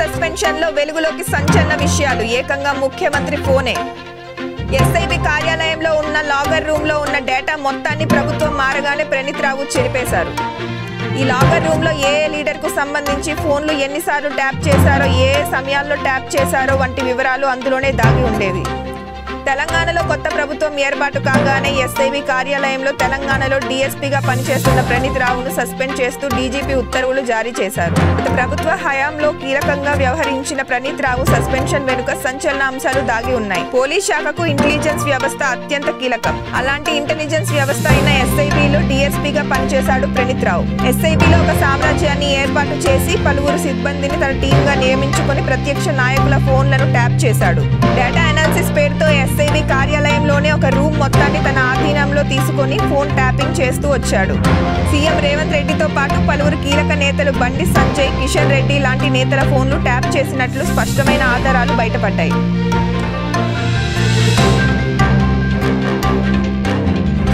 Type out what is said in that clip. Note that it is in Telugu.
సస్పెన్షన్ లో వెలుగులోకి సంచలన విషయాలు ఏకంగా ముఖ్యమంత్రి ఫోనే ఎస్ఐబి కార్యాలయంలో ఉన్న లాగర్ రూమ్ లో ఉన్న డేటా మొత్తాన్ని ప్రభుత్వం మారగానే ప్రణీత్ రావు చెరిపేశారు ఈ లాగర్ రూమ్ లో ఏ ఏ లీడర్ కు సంబంధించి ఫోన్లు ఎన్నిసార్లు ట్యాప్ చేశారో ఏ ఏ సమయాల్లో ట్యాప్ చేశారో వంటి వివరాలు అందులోనే దాగి ఉండేవి తెలంగాణలో కొత్త ప్రభుత్వం ఏర్పాటు కాగానే ఎస్ఐబి కార్యాలయంలో తెలంగాణలో డీఎస్పీగా పనిచేస్తున్న ప్రణీత్ రావును సస్పెండ్ చేస్తూ డీజీపీ ఉత్తర్వులు జారీ చేశారు గత ప్రభుత్వ హయాంలో కీలకంగా వ్యవహరించిన ప్రణీత్ రావు సస్పెన్షన్ వెనుక సంచలన అంశాలు దాగి ఉన్నాయి పోలీస్ శాఖకు ఇంటెలిజెన్స్ వ్యవస్థ అత్యంత కీలకం అలాంటి ఇంటెలిజెన్స్ వ్యవస్థ అయిన ఎస్ఐబిలో డీఎస్పీగా పనిచేశాడు ప్రణీత్ రావు ఎస్ఐబిలో ఒక సామ్రాజ్యాన్ని ఏర్పాటు చేసి పలువురు సిబ్బందిని తన టీంగా నియమించుకొని ప్రత్యక్ష నాయకుల ఫోన్లను ట్యాప్ చేశాడు డేటా అనాలిసిస్ పేరుతో ఎస్ఐబి కార్యాలయంలోనే ఒక రూమ్ మొత్తాన్ని తన ఆధీనంలో తీసుకొని ఫోన్ ట్యాపింగ్ చేస్తూ వచ్చాడు సీఎం రేవంత్ రెడ్డితో పాటు పలువురు కీలక నేతలు బండి సంజయ్ కిషన్ రెడ్డి లాంటి నేతల ఫోన్లు ట్యాప్ చేసినట్లు స్పష్టమైన ఆధారాలు బయటపడ్డాయి